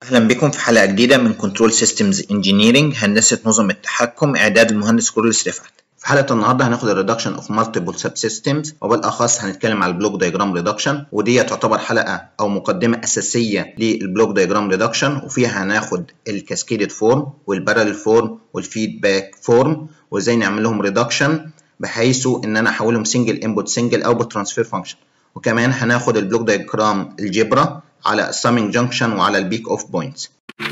أهلا بكم في حلقة جديدة من كنترول سيستمز انجينيرنج هندسة نظم التحكم إعداد المهندس كورلس رفعت. في حلقة النهاردة هناخد الريدكشن اوف مالتيبل سب سيستمز وبالأخص هنتكلم على البلوك دايجرام ريدكشن ودي تعتبر حلقة أو مقدمة أساسية للبلوك دايجرام ريدكشن وفيها هناخد الكاسكيدد فورم والبارل فورم والفيدباك فورم وازاي نعمل لهم ريدكشن بحيث ان انا احولهم سنجل انبوت سنجل اوتبوت ترانسفير فانكشن وكمان هناخد البلوك دايجرام الجبرا على السامينج جانكشن وعلى البيك اوف بوينتس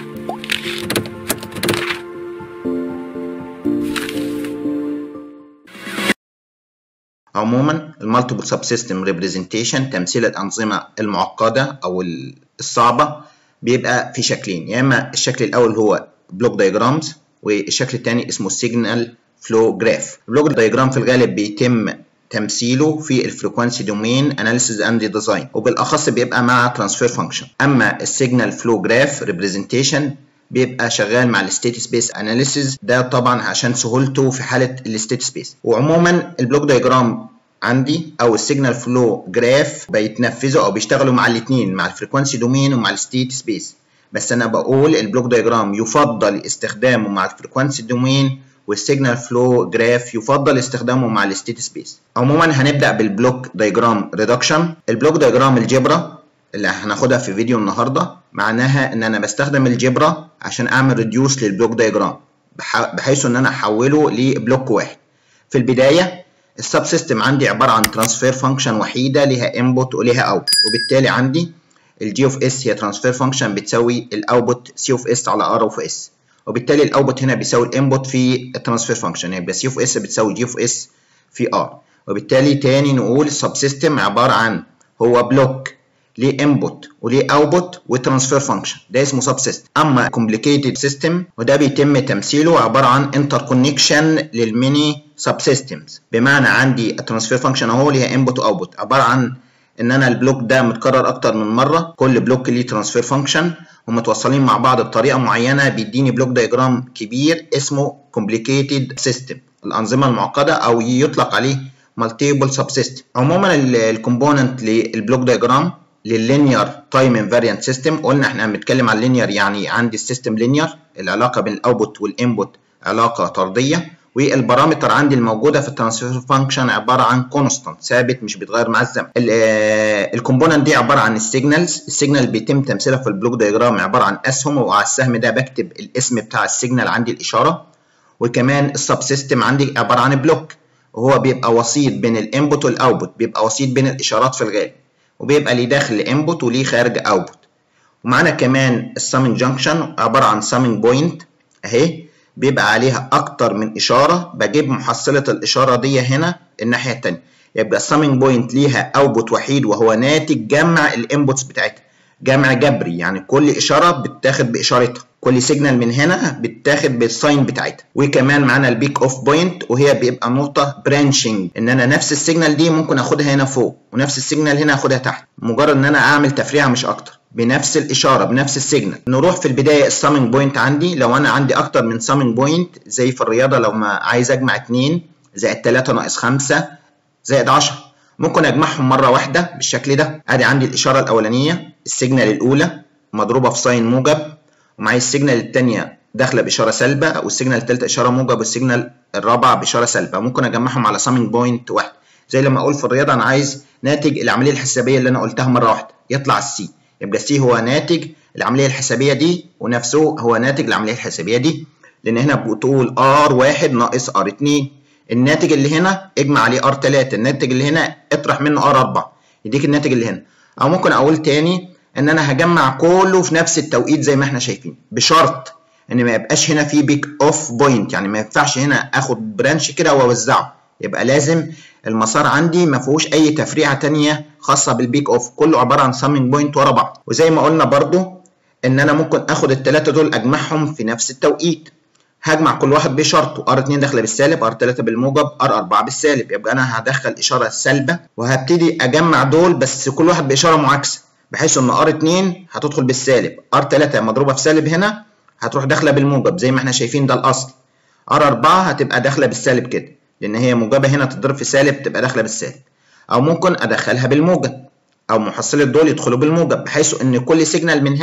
عموما المالتيبل سب سيستم ريبريزنتيشن تمثيل الانظمه المعقده او الصعبه بيبقى في شكلين يا اما الشكل الاول هو بلوك دايجرامز والشكل الثاني اسمه سيجنال فلو جراف البلوك دايجرام في الغالب بيتم تمثيله في الفريكوانسي دومين اناليسيز اند ديزاين وبالاخص بيبقى مع ترانسفير فانكشن اما السيجنال فلو جراف ريبريزنتيشن بيبقى شغال مع الستيت سبيس اناليسيز ده طبعا عشان سهولته في حاله الستيت سبيس وعموما البلوك دايجرام عندي او السيجنال فلو جراف بيتنفذوا او بيشتغلوا مع الاثنين مع الفريكوانسي دومين ومع الستيت سبيس بس انا بقول البلوك دايجرام يفضل استخدامه مع الفريكوانسي دومين والسيجنال فلو جراف يفضل استخدامه مع الستيت سبيس عموما هنبدا بالبلوك دايجرام ريدكشن البلوك دايجرام الجبرا اللي هناخدها في فيديو النهارده معناها ان انا بستخدم الجبرا عشان اعمل ريديوس للبلوك دايجرام بحيث ان انا احوله لبلوك واحد في البدايه السب سيستم عندي عباره عن ترانسفير فانكشن وحيده ليها انبوت وليها اوت وبالتالي عندي الجي اوف اس هي ترانسفير فانكشن بتساوي الاوتبوت سي اوف اس على ار اوف اس وبالتالي الاوتبوت هنا بيساوي الانبوت في الترانسفير فانكشن يبقى سي اوف اس بتساوي جي اوف اس في ار وبالتالي تاني نقول السب سيستم عباره عن هو بلوك ليه انبوت وليه اوتبوت وترانسفير فانكشن ده اسمه سب سيستم اما كومبليكيتد سيستم وده بيتم تمثيله عباره عن انتر كونكشن للميني سب سيستمز بمعنى عندي الترانسفير فانكشن اهو ليها انبوت واوتبوت عباره عن ان انا البلوك ده متكرر اكتر من مره كل بلوك ليه ترانسفير فانكشن ومتوصلين مع بعض بطريقه معينه بيديني بلوك دايجرام كبير اسمه كومبليكيتد سيستم الانظمه المعقده او يطلق عليه مالتيبل سب سيستم عموما الكومبوننت للبلوك دايجرام لللينير تايم انفاريانت سيستم قلنا احنا بنتكلم عن اللينير يعني عندي السيستم لينير العلاقه بين الاوتبوت والانبوت علاقه طرديه والبارامتر عندي الموجوده في الترانسفير فانكشن عباره عن كونستانت ثابت مش بيتغير مع الزمن الكومبوننت دي عباره عن السيجنالز السيجنال بيتم تمثيلها في البلوك دايجرام عباره عن اسهم وعلى السهم ده بكتب الاسم بتاع السيجنال عندي الاشاره وكمان السب سيستم عندي عباره عن بلوك وهو بيبقى وسيط بين الانبوت والاوتبوت بيبقى وسيط بين الاشارات في الغالب وبيبقى ليه داخل انبوت وليه خارج اوتبوت ومعانا كمان السامينج جانكشن عباره عن سامينج بوينت اهي بيبقى عليها اكتر من اشاره بجيب محصله الاشاره دي هنا الناحيه الثانيه يبقى السامينج بوينت ليها اوتبوت وحيد وهو ناتج جمع الانبوتس بتاعتها جمع جبري يعني كل اشاره بتاخد باشارتها كل سيجنال من هنا بتاخد بالساين بتاعتها وكمان معانا البيك اوف بوينت وهي بيبقى نقطه برانشنج ان انا نفس السيجنال دي ممكن اخدها هنا فوق ونفس السيجنال هنا اخدها تحت مجرد ان انا اعمل تفريعه مش اكتر بنفس الاشاره بنفس السيجنال نروح في البدايه السامينج بوينت عندي لو انا عندي اكتر من سامينج بوينت زي في الرياضه لو ما عايز اجمع 2 زائد 3 ناقص 5 زائد 10 ممكن اجمعهم مره واحده بالشكل ده ادي عندي الاشاره الاولانيه السيجنال الاولى مضروبه في ساين موجب ومعايا السيجنال الثانيه داخله باشاره سالبه والسيجنال الثالثه اشاره موجب والسيجنال الرابعه باشاره سالبه ممكن اجمعهم على سامينج بوينت واحد زي لما اقول في الرياضه انا عايز ناتج العمليه الحسابيه اللي انا قلتها مره واحده يطلع السي يبقى سي هو ناتج العمليه الحسابيه دي ونفسه هو ناتج العمليه الحسابيه دي لان هنا بتقول ار واحد ناقص ار 2 الناتج اللي هنا اجمع عليه ار 3 الناتج اللي هنا اطرح منه ار 4 يديك الناتج اللي هنا او ممكن اقول تاني ان انا هجمع كله في نفس التوقيت زي ما احنا شايفين بشرط ان ما يبقاش هنا في بيك اوف بوينت يعني ما ينفعش هنا اخد برانش كده واوزعه يبقى لازم المسار عندي ما فيهوش اي تفريعه تانية خاصه بالبيك اوف كله عباره عن سامينج بوينت ورا بعض وزي ما قلنا برضو ان انا ممكن اخد الثلاثه دول اجمعهم في نفس التوقيت هجمع كل واحد بشرطه ار2 داخله بالسالب ار3 بالموجب ار4 بالسالب يبقى انا هدخل اشاره سالبه وهبتدي اجمع دول بس كل واحد باشاره معاكسه بحيث ان ار2 هتدخل بالسالب ار3 مضروبه في سالب هنا هتروح داخله بالموجب زي ما احنا شايفين ده الاصل ار4 هتبقى داخله بالسالب كده لان هي موجبه هنا تضرب في سالب تبقى داخله بالسالب او ممكن ادخلها بالموجب او محصله دول يدخلوا بالموجب بحيث ان كل سيجنال من هنا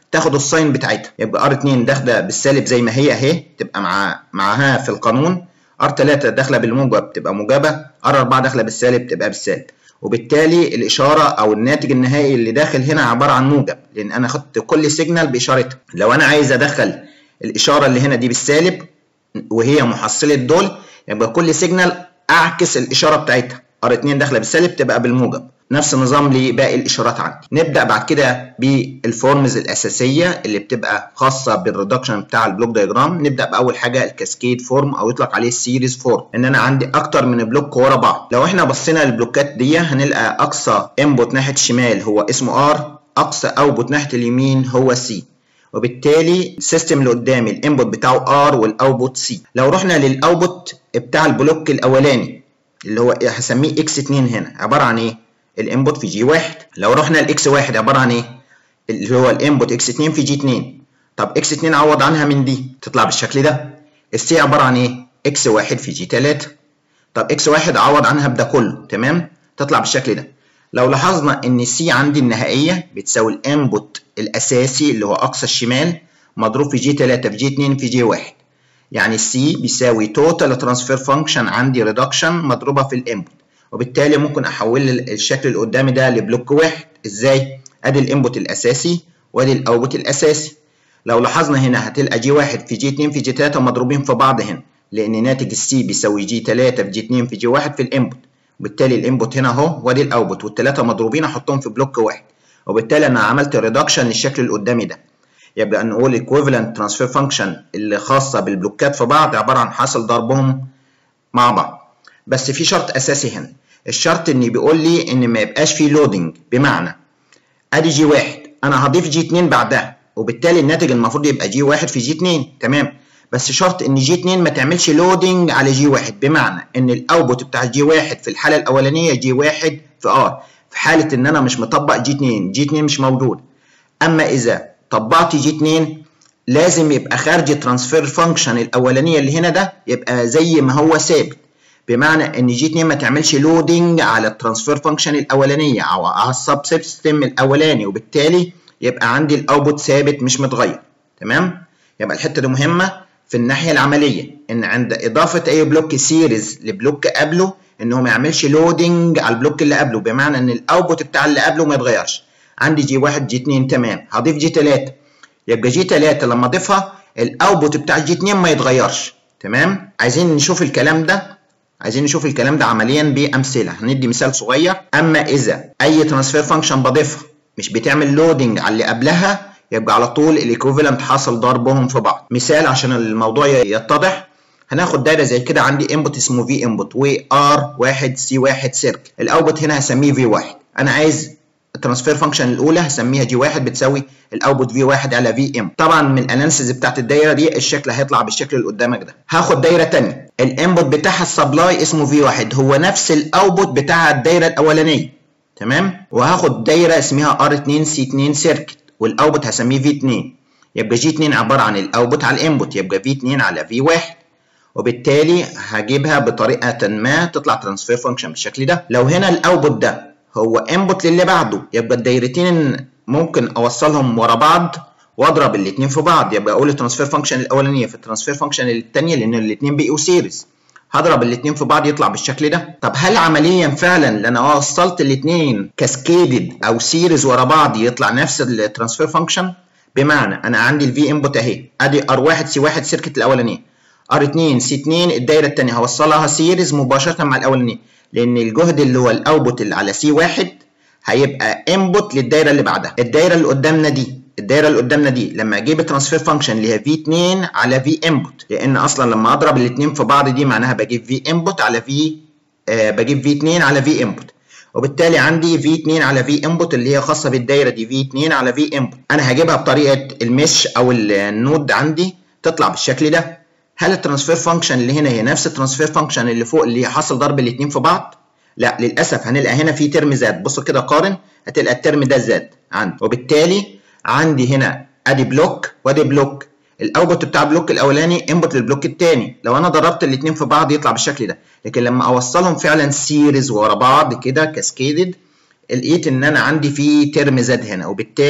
تاخد الساين بتاعتها يبقى ار 2 داخله بالسالب زي ما هي اهي تبقى مع معاها في القانون ار 3 داخله بالموجب تبقى موجبه ار 4 داخله بالسالب تبقى بالسالب وبالتالي الاشاره او الناتج النهائي اللي داخل هنا عباره عن موجب لان انا خدت كل سيجنال باشارتها لو انا عايز ادخل الاشاره اللي هنا دي بالسالب وهي محصله دول يبقى كل سيجنال اعكس الاشاره بتاعتها ار 2 داخله بالسالب تبقى بالموجب نفس النظام لباقي الاشارات عندي نبدا بعد كده بالفورمز الاساسيه اللي بتبقى خاصه بالريدكشن بتاع البلوك دايجرام نبدا باول حاجه الكاسكيد فورم او يطلق عليه السيريز فورم ان انا عندي اكتر من بلوك ورا بعض لو احنا بصينا للبلوكات دي هنلقى اقصى انبوت ناحيه الشمال هو اسمه ار اقصى اوتبوت ناحيه اليمين هو سي وبالتالي السيستم اللي قدامي الانبوت بتاعه ار والاوتبوت سي لو رحنا للاوتبوت بتاع البلوك الاولاني اللي هو هسميه اكس 2 هنا عباره عن ايه الانبوت في جي 1 لو رحنا لاكس 1 عباره عن ايه اللي هو الانبوت اكس 2 في جي 2 طب اكس 2 عوض عنها من دي تطلع بالشكل ده السي عباره عن ايه اكس 1 في جي 3 طب اكس 1 عوض عنها بده كله تمام تطلع بالشكل ده لو لاحظنا ان السي عندي النهائيه بتساوي الانبوت الاساسي اللي هو اقصى الشمال مضروب في جي 3 في جي 2 في جي 1 يعني السي بيساوي توتال ترانسفير فانكشن عندي ريدكشن مضروبه في الانبوت وبالتالي ممكن احول الشكل اللي قدامي ده لبلوك واحد ازاي ادي الانبوت الاساسي وادي الاوتبوت الاساسي لو لاحظنا هنا هتلقى جي 1 في جي 2 في جي 3 مضروبين في بعض هنا لان ناتج السي بيساوي جي 3 في جي 2 في جي 1 في الانبوت وبالتالي الانبوت هنا اهو وادي الاوتبوت والثلاثه مضروبين احطهم في بلوك واحد وبالتالي انا عملت ريدكشن للشكل اللي قدامي ده يبقى نقول ايكويفالنت ترانسفير فانكشن اللي خاصه بالبلوكات في بعض عباره عن حاصل ضربهم مع بعض بس في شرط اساسي هنا الشرط ان بيقول لي ان ما يبقاش فيه لودنج بمعنى ادي جي واحد انا هضيف جي 2 بعدها وبالتالي الناتج المفروض يبقى جي واحد في جي 2 تمام بس شرط ان جي 2 ما تعملش لودنج على جي واحد بمعنى ان الاوتبوت بتاع جي واحد في الحاله الاولانيه جي واحد في ار في حاله ان انا مش مطبق جي 2 جي 2 مش موجود اما اذا طبقت جي 2 لازم يبقى خارج الترانسفير فانكشن الاولانيه اللي هنا ده يبقى زي ما هو ثابت بمعنى ان جي 2 ما تعملش لودنج على الترانسفير فانكشن الاولانيه او على السب سيستم الاولاني وبالتالي يبقى عندي الاوتبوت ثابت مش متغير تمام يبقى الحته دي مهمه في الناحيه العمليه ان عند اضافه اي بلوك سيريز لبلوك قبله ان هو ما يعملش لودنج على البلوك اللي قبله بمعنى ان الاوتبوت بتاع اللي قبله ما يتغيرش عندي جي 1 جي 2 تمام هضيف جي 3 يبقى جي 3 لما اضيفها الاوتبوت بتاع جي 2 ما يتغيرش تمام عايزين نشوف الكلام ده عايزين نشوف الكلام ده عمليا بامثله هندي مثال صغير اما اذا اي ترانسفير فانكشن بضيفها مش بتعمل لودنج على اللي قبلها يبقى على طول الايكوفالنت حصل ضربهم في بعض مثال عشان الموضوع يتضح هناخد دايره زي كده عندي انبوت اسمه في انبوت و ار 1 سي 1 سيركل الاوتبوت هنا هسميه في 1 انا عايز الترانسفير فانكشن الاولى هسميها جي 1 بتساوي الاوتبوت في 1 على في ام طبعا من الاناليسيز بتاعت الدايره دي الشكل هيطلع بالشكل اللي قدامك ده هاخد دايره ثانيه الانبوت بتاعها السبلاي اسمه في 1 هو نفس الاوتبوت بتاع الدايره الاولانيه تمام وهاخد دايره اسمها ار 2 سي 2 سيركت والاوتبوت هسميه في 2 يبقى جي 2 عباره عن الاوتبوت على الانبوت يبقى في 2 على في 1 وبالتالي هجيبها بطريقه ما تطلع ترانسفير فانكشن بالشكل ده لو هنا الاوتبوت ده هو انبوت للي بعده يبقى الدايرتين ممكن اوصلهم ورا بعض واضرب الاثنين في بعض يبقى اقول الترانسفير فانكشن الاولانيه في الترانسفير فانكشن الثانيه لان الاثنين بقوا سيريز هضرب الاثنين في بعض يطلع بالشكل ده طب هل عمليا فعلا لو وصلت الاثنين كاسكيدد او سيريز ورا بعض يطلع نفس الترانسفير فانكشن بمعنى انا عندي الفي انبوت اهي ادي ار1 سي 1 سيركت الاولانيه ار2 سي 2 الدايره الثانيه هوصلها سيريز مباشره مع الاولانيه لان الجهد اللي هو الاوتبوت اللي على سي 1 هيبقى انبوت للدايره اللي بعدها الدايره اللي قدامنا دي الدايره اللي قدامنا دي لما اجيب الترانسفير فانكشن اللي هي في 2 على في انبوت لان اصلا لما اضرب الاثنين في بعض دي معناها بجيب في انبوت على في آه بجيب في 2 على في انبوت وبالتالي عندي في 2 على في انبوت اللي هي خاصه بالدايره دي في 2 على في انبوت انا هجيبها بطريقه المش او النود عندي تطلع بالشكل ده هل الترانسفير فانكشن اللي هنا هي نفس الترانسفير فانكشن اللي فوق اللي حصل ضرب الاثنين في بعض لا للاسف هنلقى هنا في ترم زاد بصوا كده قارن هتلقى الترم ده زاد عندي وبالتالي عندي هنا ادي بلوك وادي بلوك الاوتبوت بتاع البلوك الاولاني انبوت للبلوك الثاني لو انا ضربت الاثنين في بعض يطلع بالشكل ده لكن لما اوصلهم فعلا سيريز ورا بعض كده كاسكيدد لقيت ان انا عندي في ترم زاد هنا وبالتالي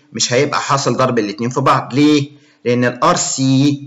مش هيبقى حاصل ضرب الاثنين في بعض ليه لان الار سي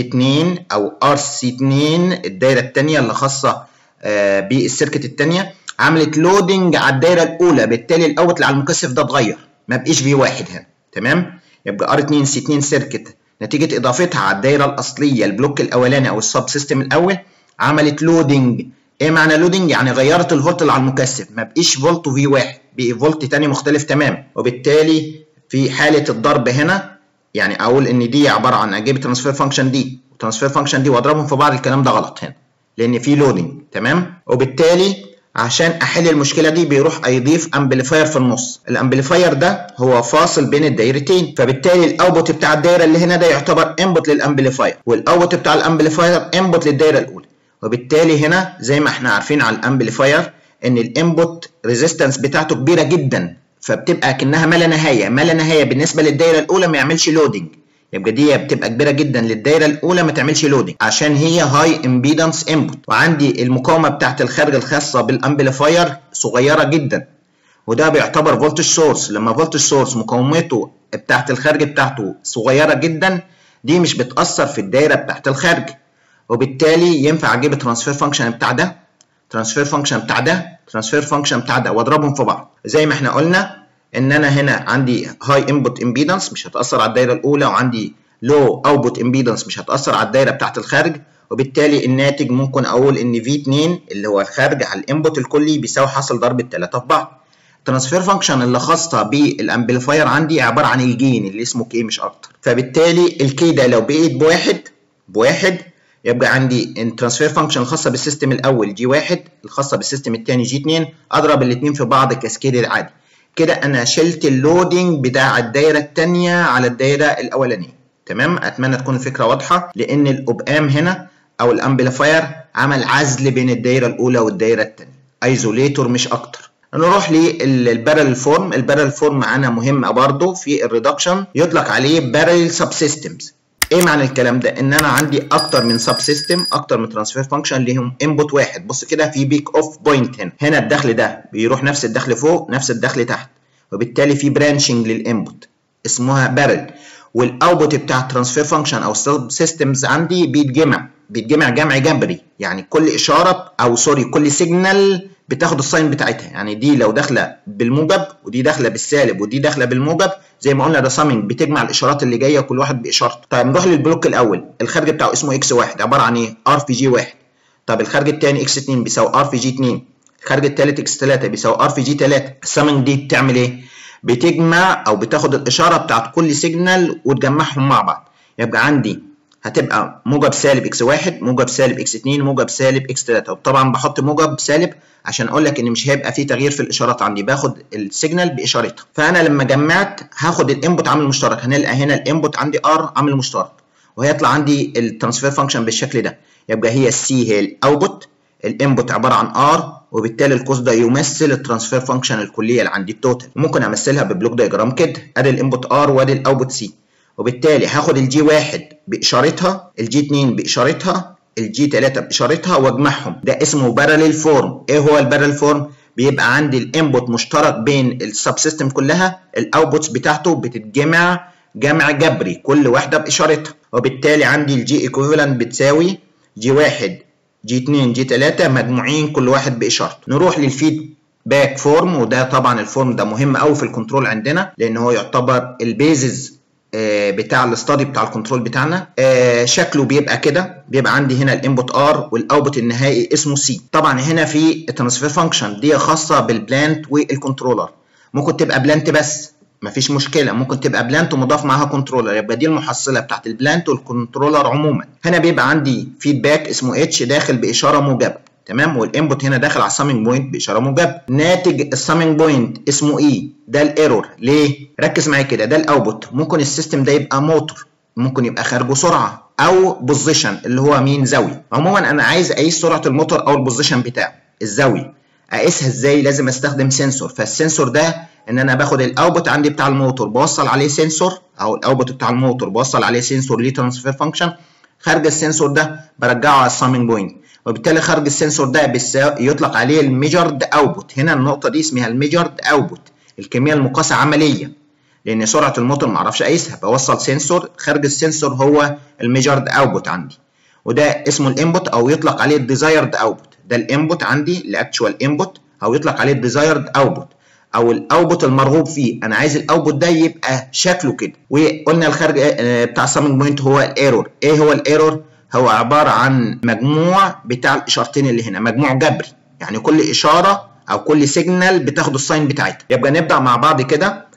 2 او ار سي 2 الدايره الثانيه اللي خاصه آه بالسيركت الثانيه عملت لودنج على الدايره الاولى بالتالي الاوت اللي على المكثف ده اتغير ما بقيش في واحد هنا تمام يبقى ار 2 سي 2 سيركت نتيجه اضافتها على الدايره الاصليه البلوك الاولاني او السب سيستم الاول عملت لودنج ايه معنى لودنج يعني غيرت الفولت اللي على المكثف ما بقيش فولت في واحد بقي فولت تاني مختلف تماما وبالتالي في حاله الضرب هنا يعني اقول ان دي عباره عن اجيب الترانسفير فانكشن دي والترانسفير فانكشن دي واضربهم في بعض الكلام ده غلط هنا لان في لودنج تمام وبالتالي عشان احل المشكله دي بيروح يضيف امبليفاير في النص الامبليفاير ده هو فاصل بين الدايرتين فبالتالي الاوتبوت بتاع الدايره اللي هنا ده يعتبر انبوت للامبليفاير والاوتبوت بتاع الامبليفاير انبوت للدايره الاولى وبالتالي هنا زي ما احنا عارفين على الامبليفاير ان الانبوت ريزيستنس بتاعته كبيره جدا فبتبقى كانها ما لا نهايه ما لا نهايه بالنسبه للدايره الاولى ما يعملش لودنج يبقى دي بتبقى كبيره جدا للدايره الاولى ما تعملش لودنج عشان هي هاي امبيدنس انبوت وعندي المقاومه بتاعت الخارج الخاصه بالامبليفاير صغيره جدا وده بيعتبر فولتج سورس لما فولتج سورس مقاومته بتاعت الخارج بتاعته صغيره جدا دي مش بتاثر في الدايره بتاعت الخارج وبالتالي ينفع اجيب الترانسفير فانكشن بتاع ده ترانسفير فانكشن بتاع ده ترانسفير فانكشن بتاع ده واضربهم في بعض زي ما احنا قلنا ان انا هنا عندي هاي انبوت امبيدنس مش هتاثر على الدايره الاولى وعندي لو اوتبوت امبيدنس مش هتاثر على الدايره بتاعه الخارج وبالتالي الناتج ممكن اقول ان في 2 اللي هو الخارج على الانبوت الكلي بيساوي حاصل ضرب الثلاثه في بعض الترانسفير فانكشن اللي خاصه بالامبليفاير عندي عباره عن الجين اللي اسمه كي مش اكتر فبالتالي الكي ده لو بقيت بواحد بواحد يبقى عندي الترانسفير فانكشن الخاصه بالسيستم الاول جي واحد الخاصه بالسيستم الثاني جي 2 اضرب الاثنين في بعض كاسكيد العادي كده انا شلت اللودنج بتاع الدايره الثانيه على الدايره الاولانيه تمام اتمنى تكون الفكره واضحه لان الاوبام هنا او الامبليفاير عمل عزل بين الدايره الاولى والدايره الثانيه ايزوليتور مش اكتر نروح للبارل فورم البارل فورم معانا مهم برضه في الريدكشن يطلق عليه بارل سب سيستمز ايه معنى الكلام ده ان انا عندي اكتر من سب سيستم اكتر من ترانسفير فانكشن ليهم انبوت واحد بص كده في بيك اوف بوينت هنا هنا الدخل ده بيروح نفس الدخل فوق نفس الدخل تحت وبالتالي في برانشنج للانبوت اسمها بارل والاوتبوت بتاع الترانسفير فانكشن او سب سيستمز عندي بيتجمع بيتجمع جمع جبري يعني كل اشاره او سوري كل سيجنال بتاخد الساين بتاعتها يعني دي لو داخله بالموجب ودي داخله بالسالب ودي داخله بالموجب زي ما قلنا ده سامنج بتجمع الاشارات اللي جايه كل واحد باشارته طيب نروح للبلوك الاول الخارج بتاعه اسمه اكس واحد عباره عن ايه ار في جي واحد طب الخارج الثاني اكس 2 بيساوي ار في جي 2 الخارج الثالث اكس 3 بيساوي ار في جي 3 السامنج دي بتعمل ايه بتجمع او بتاخد الاشاره بتاعت كل سيجنال وتجمعهم مع بعض يبقى عندي هتبقى موجب سالب اكس 1 موجب سالب اكس 2 موجب سالب اكس 3 وطبعا بحط موجب سالب عشان اقول لك ان مش هيبقى في تغيير في الاشارات عندي باخد السيجنال باشارتها فانا لما جمعت هاخد الانبوت عامل مشترك هنلقى هنا الانبوت عندي ار عامل مشترك وهيطلع عندي الترانسفير فانكشن بالشكل ده يبقى هي السي هي الاوتبوت الانبوت عباره عن ار وبالتالي القوس ده يمثل الترانسفير فانكشن الكليه اللي عندي التوتال ممكن امثلها ببلوك دايجرام كده ادي الانبوت ار وادي الاوتبوت سي وبالتالي هاخد الجي واحد باشارتها الجي 2 باشارتها الجي 3 باشارتها واجمعهم ده اسمه باراليل فورم ايه هو الباراليل فورم بيبقى عندي الانبوت مشترك بين السب سيستم كلها الاوتبوتس بتاعته بتتجمع جمع جبري كل واحده باشارتها وبالتالي عندي الجي ايكوفالنت بتساوي جي 1 جي 2 جي 3 مجموعين كل واحد باشارته نروح للفيد باك فورم وده طبعا الفورم ده مهم قوي في الكنترول عندنا لان هو يعتبر البيزز بتاع الاستادي بتاع الكنترول بتاعنا شكله بيبقى كده بيبقى عندي هنا الانبوت ار والاوتبوت النهائي اسمه سي طبعا هنا في الترانسفير فانكشن دي خاصه بالبلانت والكنترولر ممكن تبقى بلانت بس مفيش مشكله ممكن تبقى بلانت ومضاف معاها كنترولر يبقى دي المحصله بتاعت البلانت والكنترولر عموما هنا بيبقى عندي فيدباك اسمه اتش داخل باشاره موجبه تمام والانبوت هنا داخل على السامنج بوينت باشاره موجبه ناتج السامنج بوينت اسمه اي ده الايرور ليه ركز معايا كده ده الاوتبوت ممكن السيستم ده يبقى موتور ممكن يبقى خارجه سرعه او بوزيشن اللي هو مين زاويه عموما انا عايز اقيس سرعه الموتور او البوزيشن بتاعه الزاويه اقيسها ازاي لازم استخدم سنسور فالسنسور ده ان انا باخد الاوتبوت عندي بتاع الموتور بوصل عليه سنسور او الاوتبوت بتاع الموتور بوصل عليه سنسور ليه ترانسفير فانكشن خارج السنسور ده برجعه على السامنج بوينت وبالتالي خارج السنسور ده يطلق عليه الميجرد اوتبوت هنا النقطه دي اسمها الميجرد اوتبوت الكميه المقاسه عمليا لان سرعه الموتور ما اعرفش اقيسها بوصل سنسور خارج السنسور هو الميجرد اوتبوت عندي وده اسمه الانبوت او يطلق عليه الديزايرد اوتبوت ده الانبوت عندي الاكتشوال انبوت او يطلق عليه الديزايرد اوتبوت او الاوتبوت المرغوب فيه انا عايز الاوتبوت ده يبقى شكله كده وقلنا الخارج بتاع السامنج بوينت هو الايرور ايه هو الايرور هو عباره عن مجموع بتاع الاشارتين اللي هنا مجموع جبري يعني كل اشاره او كل سيجنال بتاخد الساين بتاعتها يبقى نبدا مع بعض كده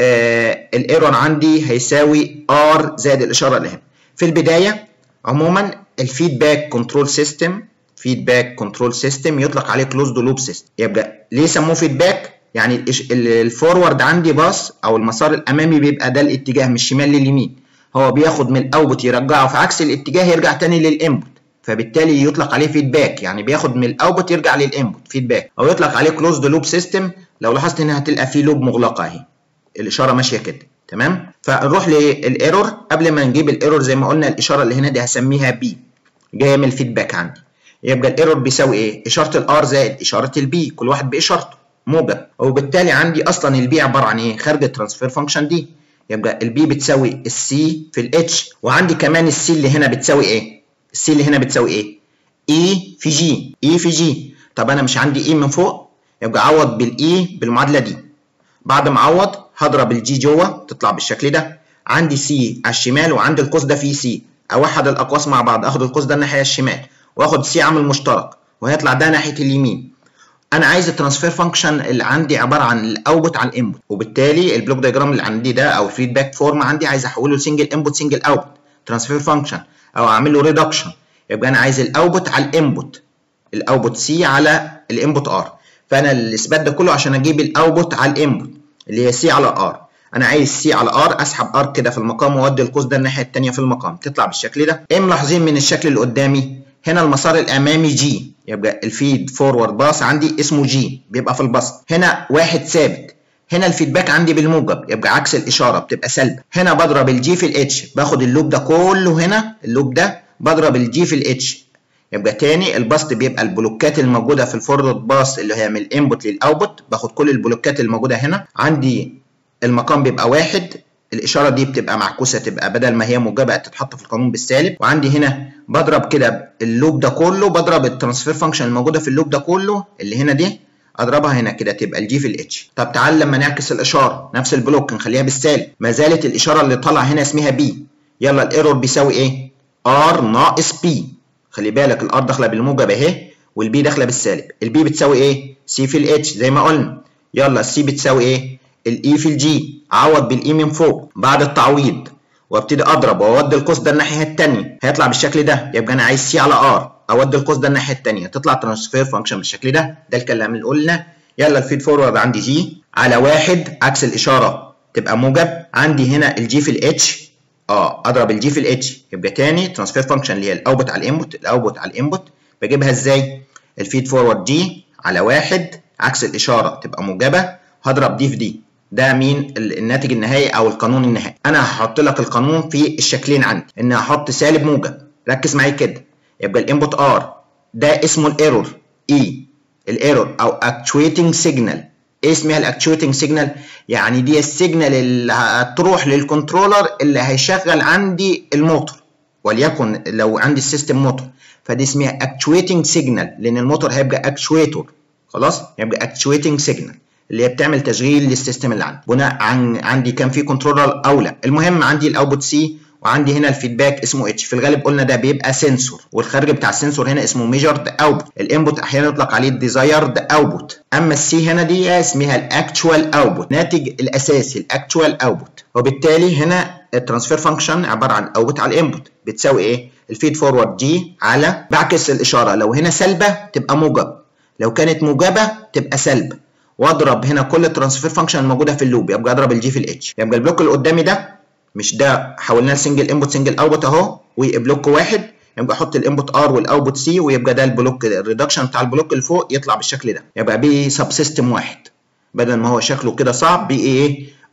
آه الايرور عندي هيساوي ار زائد الاشاره اللي هنا في البدايه عموما الفيدباك كنترول سيستم فيدباك كنترول سيستم يطلق عليه كلوزد لوب سيستم يبقى ليه سموه فيدباك يعني الفورورد عندي باص او المسار الامامي بيبقى ده الاتجاه من الشمال لليمين هو بياخد من الاوتبوت يرجعه في عكس الاتجاه يرجع تاني للانبوت فبالتالي يطلق عليه فيدباك يعني بياخد من الاوتبوت يرجع للانبوت فيدباك او يطلق عليه كلوزد لوب سيستم لو لاحظت هنا هتلقى فيه لوب مغلقه اهي الاشاره ماشيه كده تمام فنروح للايرور قبل ما نجيب الايرور زي ما قلنا الاشاره اللي هنا دي هسميها بي جايه من الفيدباك عندي يبقى الايرور بيساوي ايه اشاره الار زائد اشاره البي كل واحد باشارته موجب وبالتالي عندي اصلا البي عباره عن ايه خارج الترانسفير فانكشن دي يبقى البي بتساوي السي في الاتش وعندي كمان السي اللي هنا بتساوي ايه السي اللي هنا بتساوي ايه اي في جي اي في جي طب انا مش عندي اي من فوق يبقى اعوض بالاي بالمعادله دي بعد ما اعوض هضرب الجي جوه تطلع بالشكل ده عندي سي على الشمال وعندي القوس ده فيه سي اوحد الاقواس مع بعض اخد القوس ده الناحيه الشمال واخد سي عامل مشترك وهيطلع ده ناحيه اليمين انا عايز الترانسفير فانكشن اللي عندي عباره عن الاوتبوت على الانبوت وبالتالي البلوك دايجرام اللي عندي ده او الفيدباك فورم عندي عايز احوله لسنجل انبوت سنجل اوتبوت ترانسفير فانكشن او اعمل له ريدكشن يبقى انا عايز الاوتبوت على الانبوت الاوتبوت سي على الانبوت ار فانا الاثبات ده كله عشان اجيب الاوتبوت على الانبوت اللي هي سي على ار انا عايز سي على ار اسحب ار كده في المقام واودي القوس ده الناحيه الثانيه في المقام تطلع بالشكل ده ايه ملاحظين من الشكل اللي قدامي هنا المسار الامامي جي يبقى الفيد فورورد باص عندي اسمه جي بيبقى في البسط هنا واحد ثابت هنا الفيدباك عندي بالموجب يبقى عكس الاشاره بتبقى سلب هنا بضرب الجي في الاتش باخد اللوب ده كله هنا اللوب ده بضرب الجي في الاتش يبقى تاني البسط بيبقى البلوكات الموجوده في الفورورد باص اللي هي من الانبوت للاوتبوت باخد كل البلوكات الموجوده هنا عندي المقام بيبقى واحد الاشاره دي بتبقى معكوسه تبقى بدل ما هي موجبه تتحط في القانون بالسالب وعندي هنا بضرب كده اللوب ده كله بضرب الترانسفير فانكشن الموجوده في اللوب ده كله اللي هنا دي اضربها هنا كده تبقى الجي في الاتش طب تعال لما نعكس الاشاره نفس البلوك نخليها بالسالب ما زالت الاشاره اللي طالعه هنا اسمها بي يلا الايرور بيساوي ايه ار ناقص بي خلي بالك الار داخله بالموجب اهي والبي داخله بالسالب البي بتساوي ايه سي في الاتش زي ما قلنا يلا السي بتساوي ايه الاي في الجي اعوض بالاي من فوق بعد التعويض وابتدي اضرب واودي القوس ده الناحيه الثانيه هيطلع بالشكل ده يبقى انا عايز سي على ار اودي القوس ده الناحيه الثانيه تطلع ترانسفير فانكشن بالشكل ده ده الكلام اللي قلنا يلا الفيد فورورد عندي جي على واحد عكس الاشاره تبقى موجب عندي هنا الجي في الاتش اه اضرب الجي في الاتش يبقى تاني ترانسفير فانكشن اللي هي الاوتبوت على الانبوت الاوتبوت على الانبوت بجيبها ازاي الفيد فورورد جي على واحد عكس الاشاره تبقى موجبه هضرب دي في دي ده مين الناتج النهائي او القانون النهائي انا هحط لك القانون في الشكلين عندي ان هحط سالب موجب ركز معايا كده يبقى الانبوت ار ده اسمه الايرور اي الايرور او اكتويتنج سيجنال ايه اسمها الاكتويتنج سيجنال يعني دي السيجنال اللي هتروح للكنترولر اللي هيشغل عندي الموتور وليكن لو عندي السيستم موتور فدي اسمها اكتويتنج سيجنال لان الموتور هيبقى اكتويتور خلاص يبقى اكتويتنج سيجنال اللي هي بتعمل تشغيل للسيستم اللي عندي بناء عن عندي كان في كنترولر او لا المهم عندي الاوتبوت سي وعندي هنا الفيدباك اسمه اتش في الغالب قلنا ده بيبقى سنسور والخارج بتاع السنسور هنا اسمه ميجرد اوتبوت الانبوت احيانا يطلق عليه الديزايرد اوتبوت اما السي هنا دي اسمها الاكتوال اوتبوت ناتج الاساسي الاكتوال اوتبوت وبالتالي هنا الترانسفير فانكشن عباره عن اوتبوت على الانبوت بتساوي ايه الفيد فورورد جي على بعكس الاشاره لو هنا سلبه تبقى موجب لو كانت موجبه تبقى سلب واضرب هنا كل الترانسفير فانكشن الموجوده في اللوب يبقى اضرب الجي في الاتش يبقى البلوك اللي قدامي ده مش ده حولناه لسنجل انبوت سنجل اوتبوت اهو وبلوك واحد يبقى احط الانبوت ار والاوتبوت سي ويبقى ده البلوك الريدكشن بتاع البلوك اللي فوق يطلع بالشكل ده يبقى بي سب سيستم واحد بدل ما هو شكله كده صعب بي ايه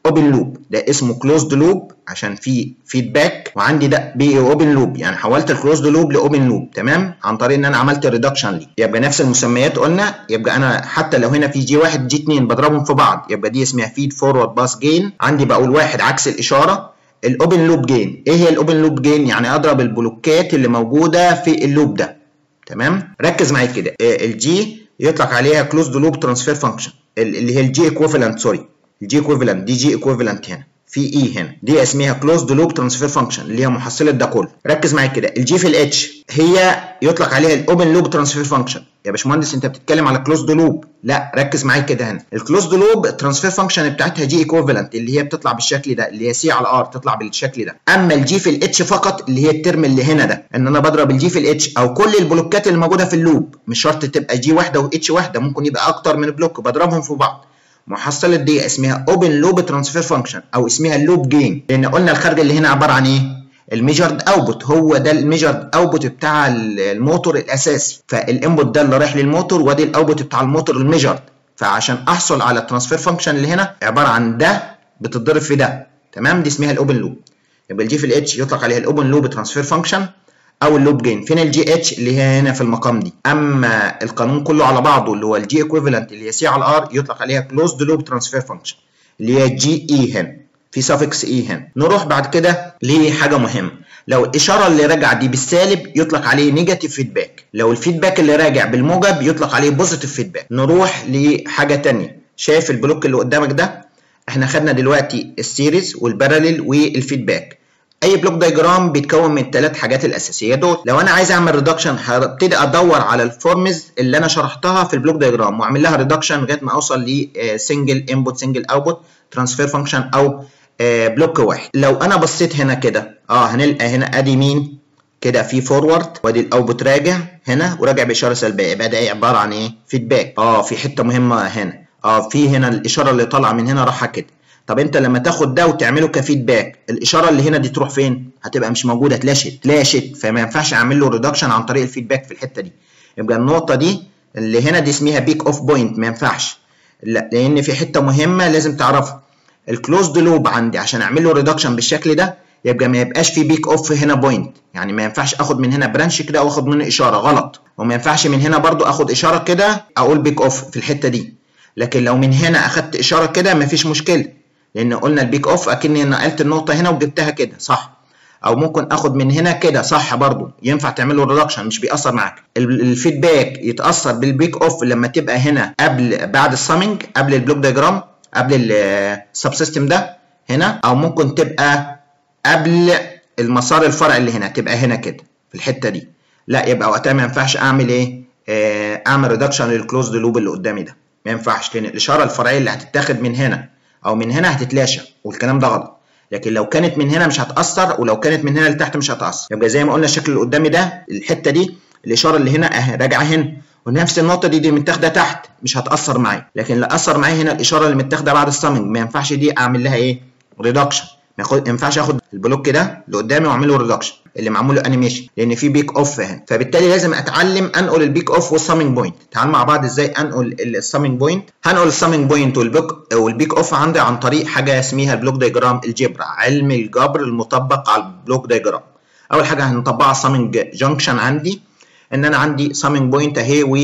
اوبن لوب ده اسمه كلوزد لوب عشان في فيدباك وعندي ده بي اوبن لوب يعني حولت الكلوزد لوب لاوبن لوب تمام عن طريق ان انا عملت ريدكشن ليه يبقى نفس المسميات قلنا يبقى انا حتى لو هنا في جي واحد جي اتنين بضربهم في بعض يبقى دي اسمها فيد فورورد باس جين عندي بقول واحد عكس الاشاره الاوبن لوب جين ايه هي الاوبن لوب جين يعني اضرب البلوكات اللي موجوده في اللوب ده تمام ركز معايا كده الجي يطلق عليها كلوزد لوب ترانسفير فانكشن اللي هي الجي ايكوفالنت سوري الجي ايكوفالنت دي جي ايكوفالنت هنا في اي هنا دي اسمها كلوزد لوب ترانسفير فانكشن اللي هي محصله ده كله ركز معايا كده الجي في الاتش هي يطلق عليها الاوبن لوب ترانسفير فانكشن يا باشمهندس انت بتتكلم على كلوزد لوب لا ركز معايا كده هنا الكلوزد لوب ترانسفير فانكشن بتاعتها جي ايكوفالنت اللي هي بتطلع بالشكل ده اللي هي سي على ار تطلع بالشكل ده اما الجي في الاتش فقط اللي هي الترم اللي هنا ده ان انا بضرب الجي في الاتش او كل البلوكات اللي موجوده في اللوب مش شرط تبقى جي واحده واتش واحده ممكن يبقى اكتر من بلوك بضربهم في بعض محصله دي اسمها اوبن لوب ترانسفير فانكشن او اسمها اللوب جين لان قلنا الخارج اللي هنا عباره عن ايه الميجرد اوتبوت هو ده الميجرد اوتبوت بتاع الموتور الاساسي فالانبوت ده اللي رايح للموتور وادي الاوتبوت بتاع الموتور الميجرد فعشان احصل على الترانسفير فانكشن اللي هنا عباره عن ده بتتضرب في ده تمام دي اسمها الاوبن لوب يبقى الجي في الاتش يطلق عليها الاوبن لوب ترانسفير فانكشن او اللوب جين فين الجي اتش اللي هي هنا في المقام دي اما القانون كله على بعضه اللي هو الجي ايكويفالنت اللي هي سي على ار يطلق عليها كلوزد لوب ترانسفير فانكشن اللي هي جي اي هنا في سافكس اي هنا نروح بعد كده لحاجه مهمه لو الاشاره اللي راجعه دي بالسالب يطلق عليه نيجاتيف فيدباك لو الفيدباك اللي راجع بالموجب يطلق عليه بوزيتيف فيدباك نروح لحاجه ثانيه شايف البلوك اللي قدامك ده احنا خدنا دلوقتي السيريز والباراليل والفيدباك اي بلوك دايجرام بيتكون من الثلاث حاجات الاساسيه دول لو انا عايز اعمل ريدكشن هبتدي ادور على الفورمز اللي انا شرحتها في البلوك دايجرام واعمل لها ريدكشن لغايه ما اوصل لسنجل انبوت سنجل اوتبوت ترانسفير فانكشن او بلوك واحد لو انا بصيت هنا كده اه هنلقى هنا ادي مين كده في فورورد وادي الاوتبوت راجع هنا وراجع باشاره سلبيه يبقى ده عباره عن ايه فيدباك اه في حته مهمه هنا اه في هنا الاشاره اللي طالعه من هنا رايحه كده طب انت لما تاخد ده وتعمله كفيدباك الاشاره اللي هنا دي تروح فين هتبقى مش موجوده اتلاشت اتلاشت فما ينفعش اعمل له ريدكشن عن طريق الفيدباك في الحته دي يبقى النقطه دي اللي هنا دي اسمها بيك اوف بوينت ما ينفعش لا لان في حته مهمه لازم تعرفها الكلوزد لوب عندي عشان اعمل له ريدكشن بالشكل ده يبقى ما يبقاش في بيك اوف هنا بوينت يعني ما ينفعش اخد من هنا برانش كده واخد منه اشاره غلط وما ينفعش من هنا برضو اخد اشاره كده اقول بيك اوف في الحته دي لكن لو من هنا اخدت اشاره كده مفيش مشكله لان قلنا البيك اوف اكني نقلت النقطه هنا وجبتها كده صح او ممكن اخد من هنا كده صح برضو ينفع تعمل له ريدكشن مش بيأثر معاك الفيدباك يتأثر بالبيك اوف لما تبقى هنا قبل بعد السامنج قبل البلوك دياجرام قبل السب سيستم ده هنا او ممكن تبقى قبل المسار الفرعي اللي هنا تبقى هنا كده في الحته دي لا يبقى وقتها ما ينفعش اعمل ايه آه اعمل ريدكشن للكلوزد لوب اللي قدامي ده ما ينفعش لان الاشاره الفرعيه اللي هتتاخد من هنا او من هنا هتتلاشى والكلام ده غلط لكن لو كانت من هنا مش هتاثر ولو كانت من هنا لتحت مش هتاثر يبقى زي ما قلنا الشكل اللي قدامي ده الحته دي الاشاره اللي هنا اهي راجعه هنا ونفس النقطه دي دي متاخده تحت مش هتاثر معايا لكن اللي اثر معايا هنا الاشاره اللي متاخده بعد السامنج ما ينفعش دي اعمل لها ايه ريدكشن ما ينفعش اخد البلوك ده اللي قدامي واعمل له ريدكشن اللي معمول له انيميشن لان في بيك اوف هنا فبالتالي لازم اتعلم انقل البيك اوف والسامنج بوينت تعال مع بعض ازاي انقل السامنج بوينت هنقل السامنج بوينت والبيك والبيك اوف عندي عن طريق حاجه اسمها البلوك دايجرام الجبر علم الجبر المطبق على البلوك دايجرام اول حاجه هنطبقها السامنج جانكشن عندي ان انا عندي سامنج بوينت اهي و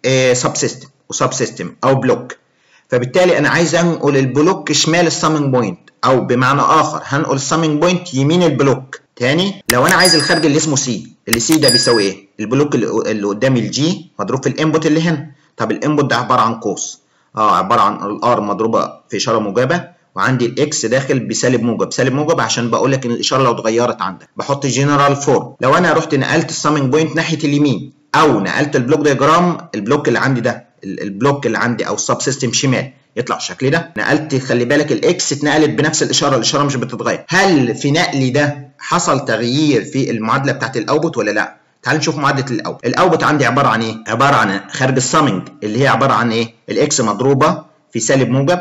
سب سيستم وسب سيستم او بلوك فبالتالي انا عايز انقل البلوك شمال السامنج بوينت او بمعنى اخر هنقل السامنج بوينت يمين البلوك تاني لو انا عايز الخارج اللي اسمه سي اللي سي ده بيساوي ايه البلوك اللي قدامي الجي مضروب في الانبوت اللي هنا طب الانبوت ده عباره عن قوس اه عباره عن الار مضروبه في اشاره موجبه وعندي الاكس داخل بسالب موجب سالب موجب عشان بقول لك ان الاشاره لو اتغيرت عندك بحط جنرال فورم لو انا رحت نقلت السامنج بوينت ناحيه اليمين او نقلت البلوك دياجرام البلوك اللي عندي ده البلوك اللي عندي او السب سيستم شمال يطلع الشكل ده نقلت خلي بالك الاكس اتنقلت بنفس الاشاره الاشاره مش بتتغير هل في نقلي ده حصل تغيير في المعادله بتاعت الاوتبوت ولا لا تعال نشوف معادله الاوتبوت الاوتبوت عندي عباره عن ايه عباره عن خارج السامنج اللي هي عباره عن ايه الاكس مضروبه في سالب موجب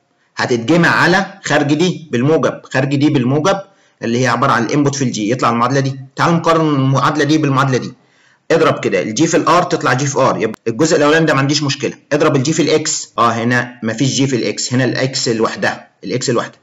هتتجمع على خارج دي بالموجب خارج دي بالموجب اللي هي عباره عن الانبوت في الجي يطلع المعادله دي تعال نقارن المعادله دي بالمعادله دي اضرب كده الجي في الار تطلع جي في ار يبقى الجزء الاولاني ده ما عنديش مشكله اضرب الجي في الاكس اه هنا ما فيش جي في الاكس هنا الاكس لوحدها الاكس لوحدها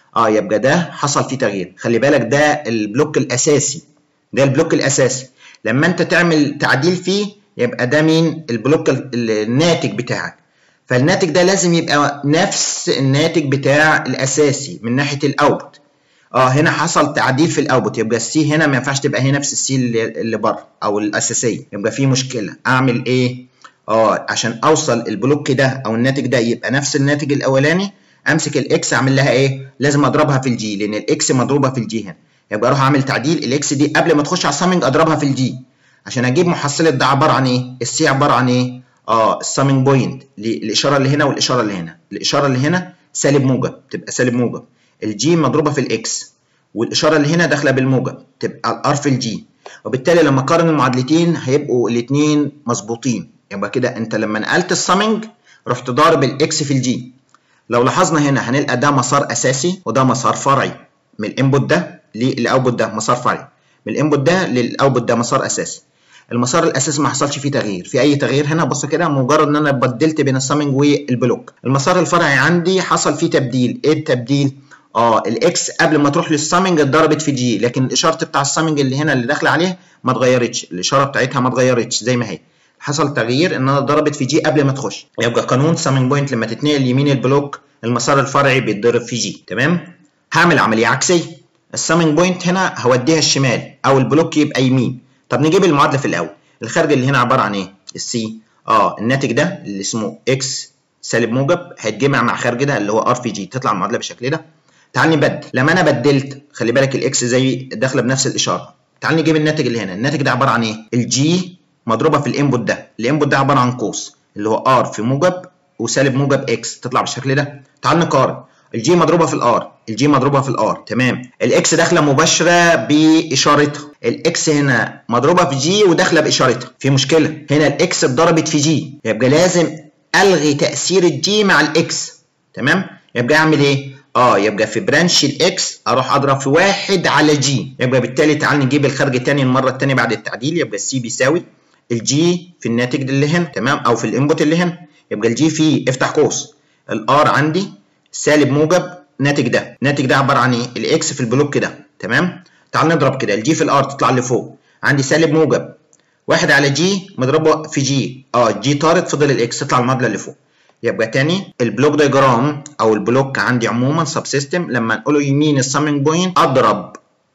اه يبقى ده حصل فيه تغيير خلي بالك ده البلوك الاساسي ده البلوك الاساسي لما انت تعمل تعديل فيه يبقى ده مين البلوك الناتج بتاعك فالناتج ده لازم يبقى نفس الناتج بتاع الاساسي من ناحيه الاوتبوت اه هنا حصل تعديل في الاوتبوت يبقى السي هنا ما ينفعش تبقى هي نفس السي اللي, اللي بره او الاساسيه يبقى في مشكله اعمل ايه اه عشان اوصل البلوك ده او الناتج ده يبقى نفس الناتج الاولاني امسك الاكس اعمل لها ايه لازم اضربها في الجي لان الاكس مضروبه في الجي هنا يبقى اروح اعمل تعديل الاكس دي قبل ما تخش على السامنج اضربها في الجي عشان اجيب محصله ده عباره عن ايه السي عباره عن ايه اه السامنج بوينت الاشاره اللي هنا والاشاره اللي هنا الاشاره اللي هنا سالب موجب تبقى سالب موجب الجي مضروبه في الاكس والاشاره اللي هنا داخله بالموجب تبقى الار في الجي وبالتالي لما اقارن المعادلتين هيبقوا الاثنين مظبوطين يبقى كده انت لما نقلت السامنج رحت ضارب الاكس في الجي لو لاحظنا هنا هنلقى ده مسار اساسي وده مسار فرعي من الانبوت ده للاوتبوت ده مسار فرعي من الانبوت ده للاوتبوت ده مسار اساسي المسار الاساسي ما حصلش فيه تغيير في اي تغيير هنا بص كده مجرد ان انا بدلت بين السامنج والبلوك المسار الفرعي عندي حصل فيه تبديل ايه التبديل اه الاكس قبل ما تروح للسامنج اتضربت في جي لكن الاشاره بتاع السامنج اللي هنا اللي داخله عليه ما اتغيرتش الاشاره بتاعتها ما اتغيرتش زي ما هي حصل تغيير ان انا اتضربت في جي قبل ما تخش يبقى قانون سامنج بوينت لما تتنقل يمين البلوك المسار الفرعي بيتضرب في جي تمام هعمل عمليه عكسيه السامنج بوينت هنا هوديها الشمال او البلوك يبقى يمين طب نجيب المعادله في الاول الخارج اللي هنا عباره عن ايه السي اه الناتج ده اللي اسمه اكس سالب موجب هيتجمع مع خارج ده اللي هو ار في جي تطلع المعادله بالشكل ده تعال نبدل لما انا بدلت خلي بالك الاكس زي داخله بنفس الاشاره تعال نجيب الناتج اللي هنا الناتج ده عباره عن ايه الجي مضروبه في الانبوت ده الانبوت ده عباره عن قوس اللي هو ار في موجب وسالب موجب اكس تطلع بالشكل ده تعال نقارن الجي مضروبه في الار الجي مضروبه في الار تمام الاكس داخله مباشره باشارتها الاكس هنا مضروبه في جي وداخله باشارتها في مشكله هنا الاكس اتضربت في جي يبقى لازم الغي تاثير الجي مع الاكس تمام يبقى اعمل ايه اه يبقى في برانش الاكس اروح اضرب في واحد على جي يبقى بالتالي تعال نجيب الخارج الثاني المره الثانيه بعد التعديل يبقى السي بيساوي الجي في الناتج اللي هنا تمام او في الانبوت اللي هنا يبقى الجي فيه افتح قوس الار عندي سالب موجب ناتج ده الناتج ده عباره عن ايه الاكس في البلوك ده تمام تعال نضرب كده الجي في الار تطلع لفوق عندي سالب موجب واحد على جي مضروبه في جي اه جي طارت فضل الاكس تطلع المعادله اللي فوق يبقى تاني البلوك دايجرام او البلوك عندي عموما سب سيستم لما نقوله يمين السامنج بوينت اضرب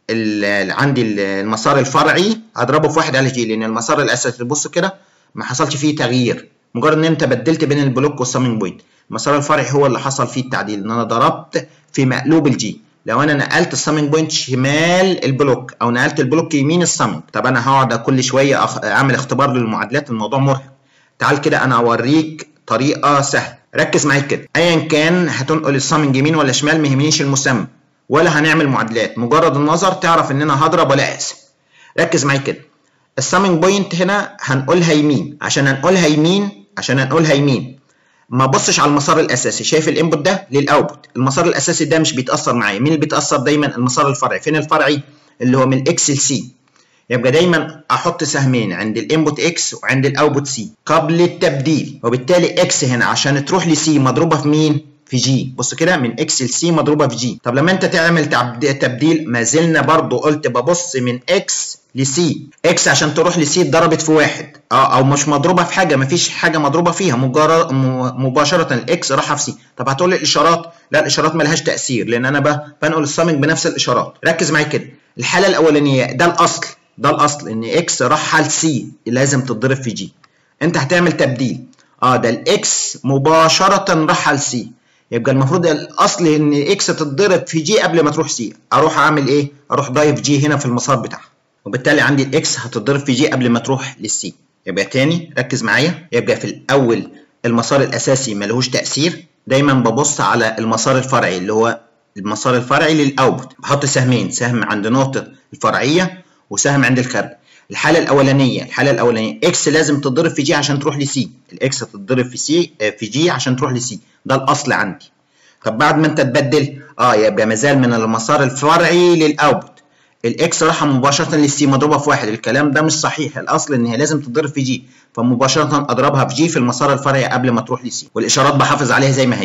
عندي المسار الفرعي هضربه في واحد على جي لان المسار الاساسي بص كده ما حصلش فيه تغيير مجرد ان انت بدلت بين البلوك والسامنج بوينت المسار الفرعي هو اللي حصل فيه التعديل ان انا ضربت في مقلوب الجي لو انا نقلت السامنج بوينت شمال البلوك او نقلت البلوك يمين السامنج طب انا هقعد كل شويه أخ... اعمل اختبار للمعادلات الموضوع مرهق تعال كده انا اوريك طريقه سهله ركز معايا كده ايا كان هتنقل السامنج يمين ولا شمال ما يهمنيش المسمى ولا هنعمل معادلات مجرد النظر تعرف ان انا هضرب ولا اقسم ركز معايا كده السامنج بوينت هنا هنقولها يمين عشان هنقولها يمين عشان هنقولها يمين ما بصش على المسار الاساسي شايف الانبوت ده للاوتبوت المسار الاساسي ده مش بيتاثر معايا مين اللي بيتاثر دايما المسار الفرعي فين الفرعي اللي هو من الاكس لسي يبقى دايما احط سهمين عند الانبوت اكس وعند الاوتبوت سي قبل التبديل وبالتالي اكس هنا عشان تروح لسي مضروبه في مين في جي بص كده من اكس لسي مضروبه في جي طب لما انت تعمل تبديل ما زلنا برضو قلت ببص من اكس لسي اكس عشان تروح لسي اتضربت في واحد اه او مش مضروبه في حاجه مفيش حاجه مضروبه فيها مجرد مباشره الاكس راحه في سي طب هتقول لي الاشارات لا الاشارات ملهاش تاثير لان انا بنقل السامنج بنفس الاشارات ركز معايا كده الحاله الاولانيه ده الاصل ده الاصل ان اكس راح لسي لازم تتضرب في جي انت هتعمل تبديل اه ده الاكس مباشره راح لسي يبقى المفروض الاصل ان اكس تتضرب في جي قبل ما تروح سي اروح اعمل ايه اروح ضايف جي هنا في المسار بتاعها وبالتالي عندي الاكس هتتضرب في جي قبل ما تروح للسي يبقى تاني ركز معايا يبقى في الاول المسار الاساسي ملهوش تاثير دايما ببص على المسار الفرعي اللي هو المسار الفرعي للاوتبوت بحط سهمين سهم عند نقطه الفرعيه وسهم عند الخارج الحاله الاولانيه الحاله الاولانيه اكس لازم تتضرب في جي عشان تروح لسي الاكس هتتضرب في سي في جي عشان تروح لسي ده الاصل عندي طب بعد ما انت تبدل اه يبقى مازال من المسار الفرعي للاوتبوت الاكس راح مباشره للسي مضروبه في واحد الكلام ده مش صحيح الاصل ان هي لازم تتضرب في جي فمباشره اضربها في جي في المسار الفرعي قبل ما تروح لسي والاشارات بحافظ عليها زي ما هي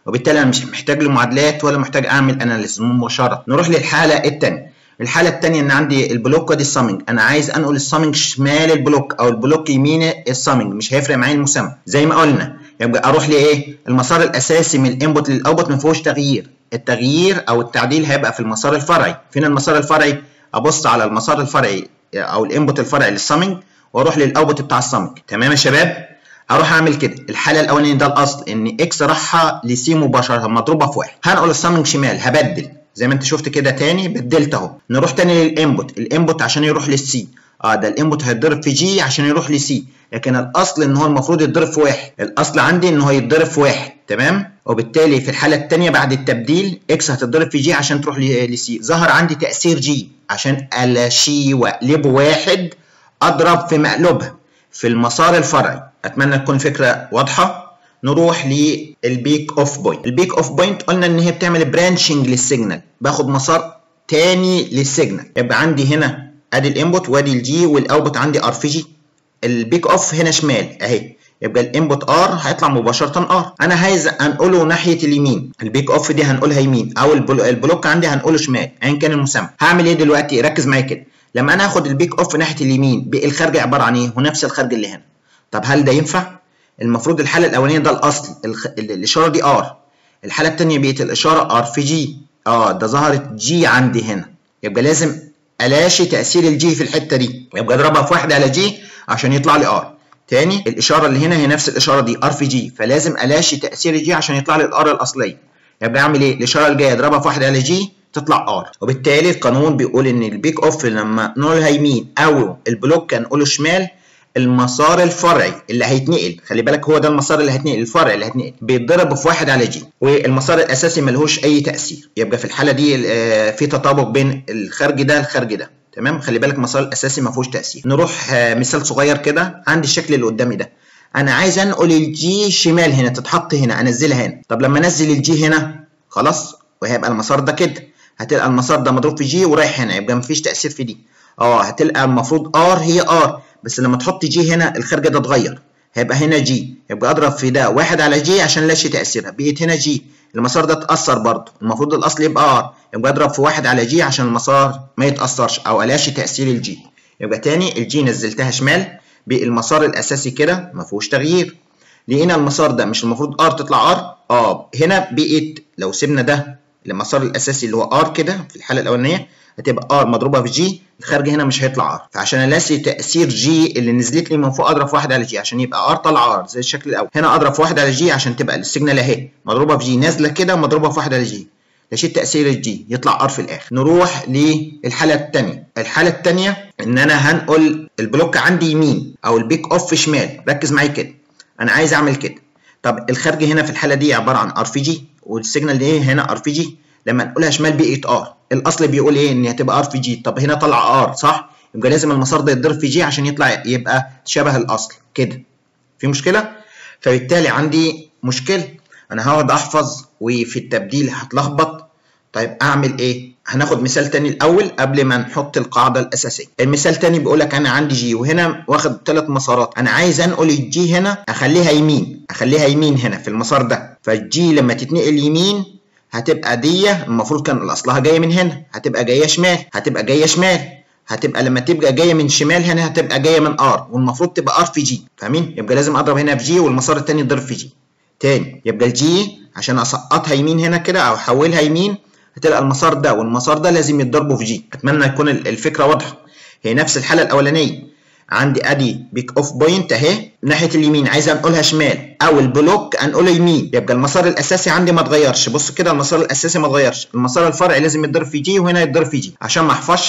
وبالتالي انا مش محتاج له معادلات ولا محتاج اعمل اناليسيس مباشره نروح للحاله الثانيه الحاله الثانيه ان عندي البلوك دي السامنج انا عايز انقل السامنج شمال البلوك او البلوك يمين السامنج مش هيفرق معايا المسمى زي ما قلنا يبقى اروح لايه المسار الاساسي من الانبوت للاوتبوت ما فيهوش تغيير التغيير او التعديل هيبقى في المسار الفرعي فين المسار الفرعي ابص على المسار الفرعي او الانبوت الفرعي للسامنج واروح للاوتبوت بتاع السامنج تمام يا شباب هروح اعمل كده الحاله الاولانيه ده الاصل ان اكس راحه لسي مباشره مضروبه في واحد هنقل السامنج شمال هبدل زي ما انت شفت كده تاني بدلت اهو نروح تاني للانبوت الانبوت عشان يروح للسي اه ده الانبوت هيتضرب في جي عشان يروح لسي لكن الاصل ان هو المفروض يتضرب في واحد الاصل عندي ان هو يتضرب في واحد تمام وبالتالي في الحاله الثانيه بعد التبديل اكس هتتضرب في جي عشان تروح لسي ظهر عندي تاثير جي عشان الاشي واقلبه واحد اضرب في مقلوبها في المسار الفرعي اتمنى تكون الفكره واضحه نروح للبيك اوف بوينت البيك اوف بوينت قلنا ان هي بتعمل برانشنج للسيجنال باخد مسار تاني للسيجنال يبقى عندي هنا ادي الانبوت وادي الجي والاوتبوت عندي ار في جي البيك اوف هنا شمال اهي يبقى الانبوت ار هيطلع مباشره ار انا عايز انقله ناحيه اليمين البيك اوف دي هنقولها يمين او البلوك عندي هنقوله شمال ايا كان المسمى هعمل ايه دلوقتي ركز معايا كده لما انا اخد البيك اوف ناحيه اليمين الخارج عباره عن ايه هو نفس الخارج اللي هنا طب هل ده ينفع المفروض الحاله الاولانيه ده الاصل الخ... الاشاره دي ار الحاله الثانيه بقت الاشاره ار في جي اه ده ظهرت جي عندي هنا يبقى لازم الاشي تاثير الجي في الحته دي يبقى اضربها في واحد على جي عشان يطلع لي ار تاني الاشاره اللي هنا هي نفس الاشاره دي ار في جي فلازم الاشي تاثير الجي عشان يطلع لي الار الاصليه يبقى اعمل ايه الاشاره الجايه اضربها في واحد على جي تطلع ار وبالتالي القانون بيقول ان البيك اوف لما نقولها يمين او البلوك هنقوله شمال المسار الفرعي اللي هيتنقل خلي بالك هو ده المسار اللي هيتنقل الفرع اللي هيتنقل بيتضرب في واحد على جي والمسار الاساسي ملهوش اي تاثير يبقى في الحاله دي في تطابق بين الخارج ده الخارج ده تمام خلي بالك المسار الاساسي ما فيهوش تاثير نروح مثال صغير كده عندي الشكل اللي قدامي ده انا عايز انقل الجي شمال هنا تتحط هنا انزلها هنا طب لما انزل الجي هنا خلاص وهيبقى المسار ده كده هتلقى المسار ده مضروب في جي ورايح هنا يبقى مفيش تاثير في دي اه هتلقى المفروض ار هي ار بس لما تحط جي هنا الخارجه ده اتغير هيبقى هنا جي يبقى اضرب في ده واحد على جي عشان لا شيء تاثيرها بقيت هنا جي المسار ده اتاثر برضه المفروض الاصل يبقى ار يبقى اضرب في واحد على جي عشان المسار ما يتاثرش او الاش تاثير الجي يبقى تاني الجي نزلتها شمال بالمسار الاساسي كده ما فيهوش تغيير لقينا المسار ده مش المفروض ار تطلع ار اه هنا بقيت لو سيبنا ده المسار الاساسي اللي هو ار كده في الحاله الاولانيه هتبقى ار مضروبه في جي الخارج هنا مش هيطلع ار فعشان الاقي تاثير جي اللي نزلت لي من فوق اضرب في واحد على جي عشان يبقى ار طلع ار زي الشكل الاول هنا اضرب في واحد على جي عشان تبقى السيجنال اهي مضروبه في جي نازله كده مضروبه في واحد على جي لشيء تاثير الجي يطلع ار في الاخر نروح للحاله الثانيه الحاله الثانيه ان انا هنقل البلوك عندي يمين او البيك اوف شمال ركز معايا كده انا عايز اعمل كده طب الخارج هنا في الحاله دي عباره عن ار في جي والسيجنال دي هنا ار في جي لما نقولها شمال بقت ار الاصل بيقول ايه ان هتبقى ار في جي طب هنا طلع ار صح يبقى لازم المسار ده يتضرب في جي عشان يطلع يبقى شبه الاصل كده في مشكله فبالتالي عندي مشكله انا هقعد احفظ وفي التبديل هتلخبط طيب اعمل ايه هناخد مثال تاني الاول قبل ما نحط القاعده الاساسيه المثال تاني بيقول لك انا عندي جي وهنا واخد ثلاث مسارات انا عايز انقل الجي هنا اخليها يمين اخليها يمين هنا في المسار ده فالجي لما تتنقل يمين هتبقى دي المفروض كان اصلها جايه من هنا هتبقى جايه شمال هتبقى جايه شمال هتبقى لما تبقى جايه من شمال هنا هتبقى جايه من ار والمفروض تبقى ار في جي فاهمين يبقى لازم اضرب هنا في جي والمسار الثاني يتضرب في جي تاني يبقى الجي عشان اسقطها يمين هنا كده او احولها يمين هتلقى المسار ده والمسار ده لازم يتضربوا في جي اتمنى يكون الفكره واضحه هي نفس الحاله الاولانيه عندي ادي بيك اوف بوينت اهي ناحيه اليمين عايز انقلها شمال او البلوك انقله يمين يبقى المسار الاساسي عندي ما اتغيرش بص كده المسار الاساسي ما اتغيرش المسار الفرعي لازم يتضرب في جي وهنا يتضرب في جي عشان ما احفظش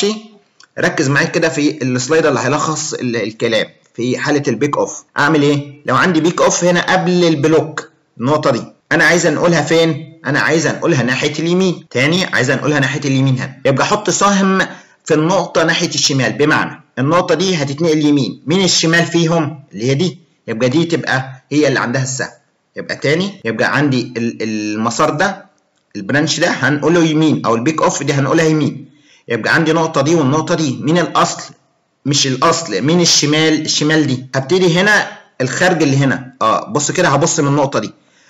ركز معايا كده في السلايد اللي هيلخص الكلام في حاله البيك اوف اعمل ايه لو عندي بيك اوف هنا قبل البلوك النقطه دي انا عايز انقلها فين انا عايز انقلها ناحيه اليمين تاني عايز انقلها ناحيه اليمين هنا يبقى احط سهم في النقطه ناحيه الشمال بمعنى النقطه دي هتتنقل يمين مين الشمال فيهم اللي هي دي يبقى دي تبقى هي اللي عندها السهم يبقى تاني يبقى عندي المسار ده البرانش ده هنقوله يمين او البيك اوف دي هنقولها يمين يبقى عندي النقطه دي والنقطه دي مين الاصل مش الاصل مين الشمال الشمال دي هبتدي هنا الخارج اللي هنا اه بص كده هبص من النقطه دي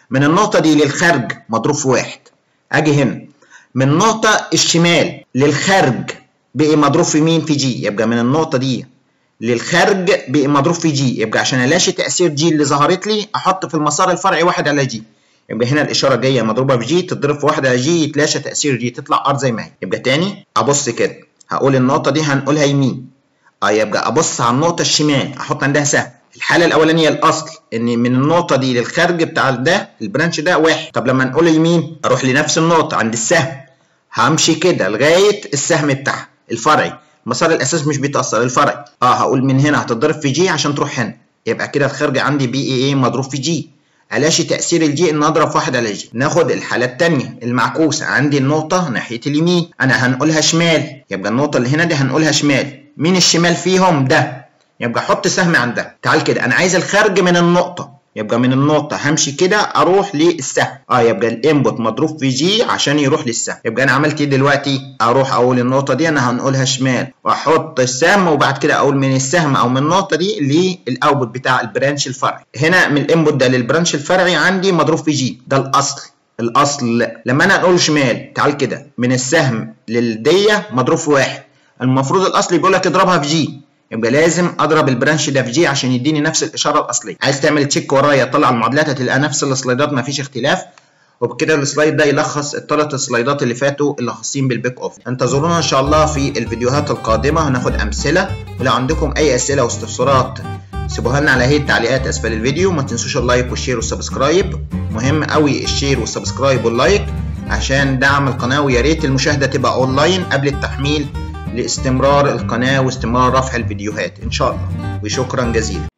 من النقطة دي للخارج مضروب في واحد اجي هنا من النقطة الشمال للخارج بقي مضروب في مين في جي يبقى من النقطة دي للخارج بقي مضروب في جي يبقى عشان الاشي تأثير جي اللي ظهرت لي احط في المسار الفرعي واحد على جي يبقى هنا الاشاره جايه مضروبه في جي تتضرب في واحد على جي يتلاشى تاثير جي تطلع ار زي ما هي يبقى تاني ابص كده هقول النقطه دي هنقولها يمين اه يبقى ابص على النقطه الشمال احط عندها سهم الحاله الاولانيه الاصل ان من النقطه دي للخارج بتاع ده البرانش ده واحد طب لما نقول يمين اروح لنفس النقطه عند السهم همشي كده لغايه السهم بتاعها الفرعي المسار الاساسي مش بيتاثر الفرعي اه هقول من هنا هتتضرب في جي عشان تروح هنا يبقى كده الخارج عندي بي اي اي مضروب في جي علاش تأثير الجي إن أضرب واحد على جي ناخد الحالة التانية المعكوسة عندي النقطة ناحية اليمين أنا هنقولها شمال يبقى النقطة اللي هنا دي هنقولها شمال مين الشمال فيهم ده يبقى حط سهم عندها تعال كده أنا عايز الخارج من النقطة يبقى من النقطة همشي كده أروح للسهم اه يبقى الانبوت مضروب في جي عشان يروح للسهم يبقى أنا عملت ايه دلوقتي أروح أقول النقطة دي أنا هنقولها شمال وأحط السهم وبعد كده أقول من السهم أو من النقطة دي للأوتبوت بتاع البرانش الفرعي هنا من الانبوت ده للبرانش الفرعي عندي مضروب في جي ده الأصل الأصل لما أنا أقول شمال تعال كده من السهم للدية مضروب في واحد المفروض الأصل بيقول لك اضربها في جي يبقى لازم اضرب البرانش ده في جي عشان يديني نفس الاشاره الاصليه عايز تعمل تشيك ورايا تطلع المعادلات هتلاقي نفس السلايدات مفيش اختلاف وبكده السلايد ده يلخص الثلاث سلايدات اللي فاتوا اللي خاصين بالبيك اوف انتظرونا ان شاء الله في الفيديوهات القادمه هناخد امثله ولو عندكم اي اسئله واستفسارات سيبوها لنا على هي التعليقات اسفل الفيديو ما تنسوش اللايك والشير والسبسكرايب مهم قوي الشير والسبسكرايب واللايك عشان دعم القناه ويا ريت المشاهده تبقى اونلاين قبل التحميل لاستمرار القناة واستمرار رفع الفيديوهات إن شاء الله وشكرا جزيلا